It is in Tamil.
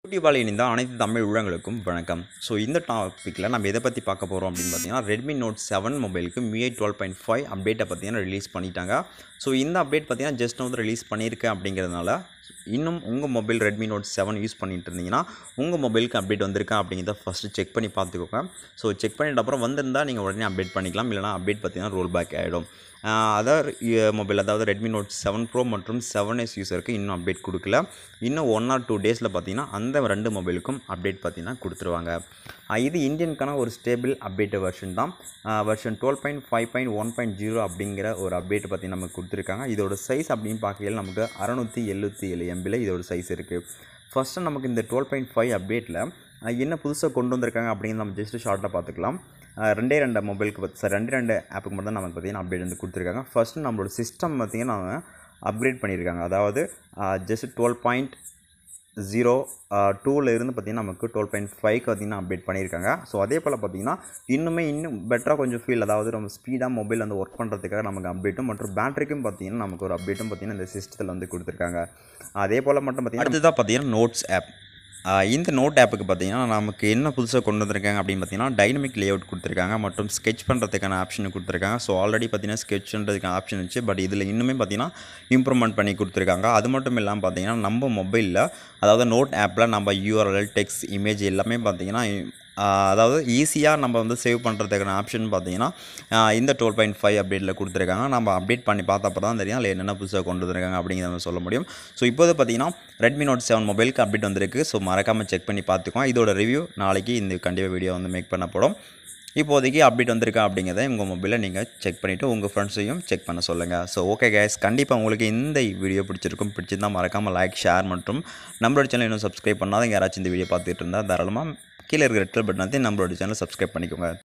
யூடியூபால் இணைந்த அனைத்து தமிழ் உள்ளங்களுக்கும் வணக்கம் ஸோ இந்த டாப்பிக்கில் நம்ம எதை பற்றி பார்க்க போகிறோம் அப்படின்னு பார்த்தீங்கன்னா ரெட்மி நோட் செவன் மொபைலுக்கு மிஐ டுவெல் பாயிண்ட் ஃபைவ் அப்டேட்டை பார்த்தீங்கன்னா ரிலீஸ் பண்ணிட்டாங்க ஸோ இந்த அப்டேட் பார்த்தீங்கன்னா ஜஸ்ட் வந்து ரிலீஸ் பண்ணியிருக்கேன் அப்படிங்கிறதுனால இன்னும் உங்கள் mobile Redmi note seven use பண்ணிட்டு இருந்தீங்கன்னா உங்கள் மொபைலுக்கு அப்டேட் வந்திருக்கா அப்படிங்கிறத ஃபஸ்ட்டு செக் பண்ணி பார்த்துக்கோங்க ஸோ செக் பண்ணிட்ட அப்புறம் வந்திருந்தால் நீங்கள் உடனே அப்டேட் பண்ணிக்கலாம் இல்லைனா அப்டேட் பார்த்தீங்கன்னா ரோல் பேக் ஆகிடும் அதர் மொபைல் அதாவது ரெட்மி நோட் செவன் ப்ரோ மற்றும் செவன் எஸ் யூஸருக்கு இன்னும் அப்டேட் கொடுக்கல இன்னும் ஒன் ஆர் டூ டேஸில் பார்த்தீங்கன்னா அந்த ரெண்டு மொபைலுக்கும் அப்டேட் பார்த்தீங்கன்னா கொடுத்துருவாங்க ஆஹ் இது இந்தியனுக்கான ஒரு ஸ்டேபிள் அப்டேட் வெர்ஷன் தான் version twelve point five point one point zero அப்படிங்கிற ஒரு அப்டேட் பார்த்தீங்கன்னா நமக்கு கொடுத்துருக்காங்க இதோட சைஸ் அப்படின்னு பார்க்கையில் நமக்கு அறநூற்றி எழுபத்தி ஏழு எம்பியில் இதோட சைஸ் இருக்குது ஃபஸ்ட்டு நமக்கு இந்த டுவெல் பாயிண்ட் ஃபைவ் அப்டேட்டில் என்ன புதுசாக கொண்டு வந்திருக்காங்க அப்படிங்கிறது நம்ம ஜஸ்ட்டு ஷார்ட்டாக பார்த்துக்கலாம் அஹ் ரெண்டே ரெண்டு மொபைலுக்கு பத் சார் ரெண்டு ரெண்டு ஆப்புக்கு மட்டும் தான் நமக்கு பார்த்தீங்கன்னா அப்டேட் வந்து கொடுத்துருக்காங்க ஃபஸ்ட்டு நம்மளோட சிஸ்டம் பார்த்தீங்கன்னா அப்கிரேட் பண்ணியிருக்காங்க அதாவது ஜஸ்ட் டுவெல் பாயிண்ட் ஜீரோ டூவில் இருந்து பார்த்திங்கன்னா நமக்கு டுவெல் பாயிண்ட் ஃபைவ்க்கு பார்த்திங்கன்னா அப்டேட் பண்ணியிருக்காங்க ஸோ அதே போல் பார்த்திங்கன்னா இன்னுமே இன்னும் பெட்டராக கொஞ்சம் ஃபீல் அதாவது நம்ம ஸ்பீடாக மொபைல் வந்து ஒர்க் பண்ணுறதுக்காக நமக்கு அப்டேட்டும் மற்றும் பேட்டரிக்கும் பார்த்திங்கன்னா நமக்கு ஒரு அப்டேட்டும் பார்த்திங்கன்னா இந்த சிஸ்டத்தில் வந்து கொடுத்துருக்காங்க அதே போல் மட்டும் பார்த்திங்கன்னா அடுத்ததாக பார்த்திங்கன்னா நோட்ஸ் ஆப் இந்த நோட் ஆப்புக்கு பார்த்தீங்கன்னா நமக்கு என்ன புதுசாக கொண்டு வந்திருக்காங்க அப்படின்னு பார்த்தீங்கன்னா டைனமிக் லேஅவுட் கொடுத்துருக்காங்க மற்றும் ஸ்கெச் பண்ணுறதுக்கான ஆப்ஷன் கொடுத்துருக்காங்க ஸோ ஆல்ரெடி பார்த்தீங்கன்னா ஸ்கெச் பண்ணுறதுக்கான ஆப்ஷன் இருந்துச்சு பட் இதில் இன்னுமே பார்த்தீங்கன்னா இம்ப்ரூவ்மெண்ட் பண்ணி கொடுத்துருக்காங்க அது மட்டும் இல்லாமல் பார்த்தீங்கன்னா நம்ம மொபைலில் அதாவது நோட் ஆப்பில் நம்ம யூஆர்எல் டெக்ஸ்ட் இமேஜ் எல்லாமே பார்த்தீங்கன்னா அதாவது ஈஸியாக நம்ம வந்து சேவ் பண்ணுறதுக்கான ஆப்ஷன் பார்த்தீங்கன்னா இந்த டுவெல் பாயிண்ட் ஃபைவ் அப்டேட்டில் கொடுத்துருக்காங்க நம்ம அப்டேட் பண்ணி பார்த்தப்ப தான் தெரியும் அதில் என்னென்ன புதுசாக கொண்டு வந்திருக்காங்க அப்படிங்கிறத நம்ம சொல்ல முடியும் ஸோ இப்போது பார்த்தீங்கன்னா ரெட்மி நோட் செவன் மொபைலுக்கு அப்டேட் வந்திருக்கு ஸோ மறக்காமல் செக் பண்ணி பார்த்துக்கோங்க இதோட ரிவ்யூ நாளைக்கு இந்த கண்டிப்பாக வீடியோ வந்து மேக் பண்ணப்படும் இப்போதைக்கு அப்டேட் வந்திருக்கா அப்படிங்கிறத உங்கள் மொபைலில் நீங்கள் செக் பண்ணிவிட்டு உங்கள் ஃப்ரெண்ட்ஸையும் செக் பண்ண சொல்லுங்கள் ஸோ ஓகே கேஸ் கண்டிப்பாக உங்களுக்கு இந்த வீடியோ பிடிச்சிருக்கும் பிடிச்சிருந்தால் மறக்காமல் லைக் ஷேர் மற்றும் நம்மளோட சேனல் இன்னும் சப்ஸ்கிரைப் பண்ணாத யாராச்சும் இந்த வீடியோ பார்த்துட்டு இருந்தால் தாராளமாக கீழே இருக்கிற ரெட் பட்டனத்தை நம்மளோட சேனல் சப்ஸ்கிரைப் பண்ணிக்கோங்க